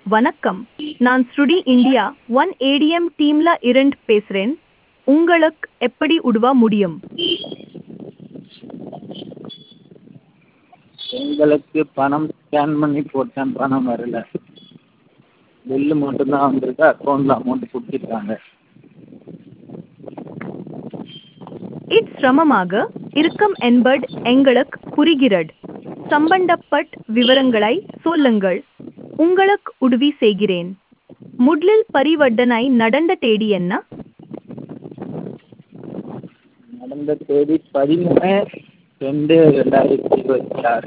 வணக்கம் நான் ஸ்ருடி இந்தியா ஒன் ஏடிஎம் டீம்ல இருந்து பேசுறேன் உங்களுக்கு எப்படி உதவ முடியும் எங்களுக்கு பணம் ஸ்கேன் பண்ணி போட்டேன் பணம் வரல பில்லு மட்டும்தான் வந்திருக்கு அக்கௌண்ட்டில் அமௌண்ட் கொடுத்துருக்காங்க இட் சிரமமாக இருக்கும் என்பது எங்களுக்கு புரிகிறது சம்பந்தப்பட்ட விவரங்களை சொல்லுங்கள் உங்களுக்கு உதவி செய்கிறேன் முதலில் பரிவர்த்தனை நடந்த தேதி என்ன நடந்த தேதி பதிமூணு ரெண்டு ரெண்டாயிரத்தி இருபத்தி ஆறு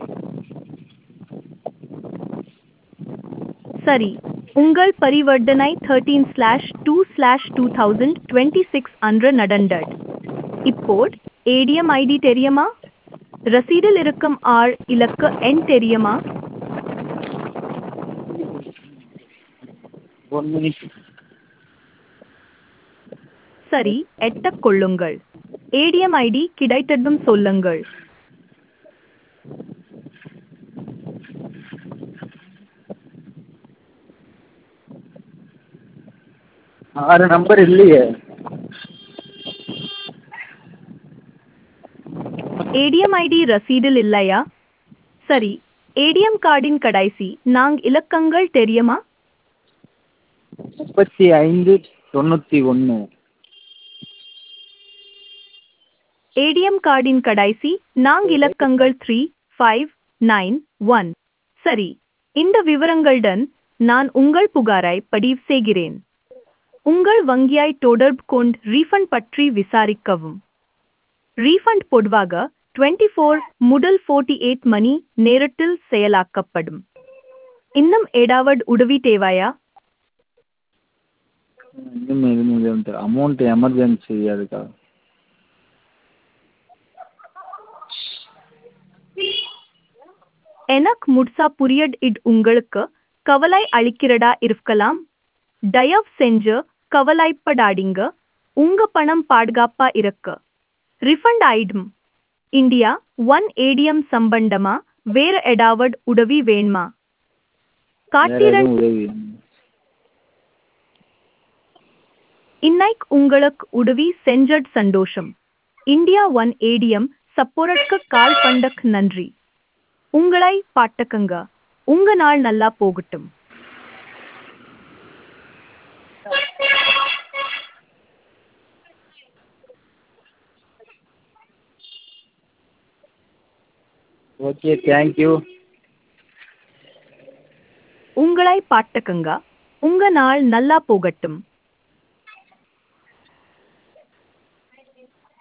சரி உங்கள் பரிவர்த்தனை thirteen slash two slash two thousand twenty six அன்று நடந்தது இப்போது ஏடிஎம் ஐடி தெரியுமா ரசீடில் இருக்கும் ஆர் இலக்கு எண் தெரியுமா ஒன் மினிட் சரி எட்டக் கொள்ளுங்கள் ஏடிஎம் ஐடி கிடைத்ததும் சொல்லுங்கள் ஆறு நம்பர் இல்லையே ஏடிஎம் ஐடி ரசீடில் இல்லையா சரி ஏடிஎம் கார்டின் கடைசி நான்கு இலக்கங்கள் தெரியுமா முப்பத்தி ஐந்து தொண்ணூற்றி ஒன்று ஏடிஎம் கார்டின் கடைசி நான்கு இலக்கங்கள் த்ரீ ஃபைவ் நைன் ஒன் சரி இந்த விவரங்களுடன் நான் உங்கள் புகாரை பதிவு செய்கிறேன் உங்கள் வங்கியாய் தொடர்பு கொண்டு ரீஃபண்ட் பற்றி விசாரிக்கவும் ரீஃபண்ட் பொதுவாக டுவெண்ட்டி ஃபோர் முதல் ஃபோர்ட்டி எயிட் மணி நேரத்தில் செயலாக்கப்படும் இன்னும் ஏதாவது உதவி தேவையா இன்னும் எதுவும் இல்லை அமௌண்ட் எமர்ஜென்சி அதுக்காக எனக்கு முட்சா புரியட் இட் உங்களுக்கு கவலை அளிக்கிறதா இருக்கலாம் தயவு செஞ்சு கவலைப்படாதீங்க உங்க பணம் பாதுகாப்பா இருக்கு ரிஃபண்ட் ஆயிடும் இந்தியா ஒன் ஏடிஎம் சம்பந்தமா வேற ஏதாவது உதவி வேணுமா வேற காட்டிரன் எதுவும் உதவி இன்னைக்கு உங்களுக்கு உதவி செஞ்சட் சந்தோஷம் இந்தியா ஒன் ஏடிஎம் சப்போரட்க்கு கால் பண்டக் நன்றி உங்களை பாட்டக்குங்க உங்க நாள் நல்லா போகட்டும் ஓகே தேங்க்யூ உங்களை பாட்டக்குங்க உங்க நாள் நல்லா போகட்டும்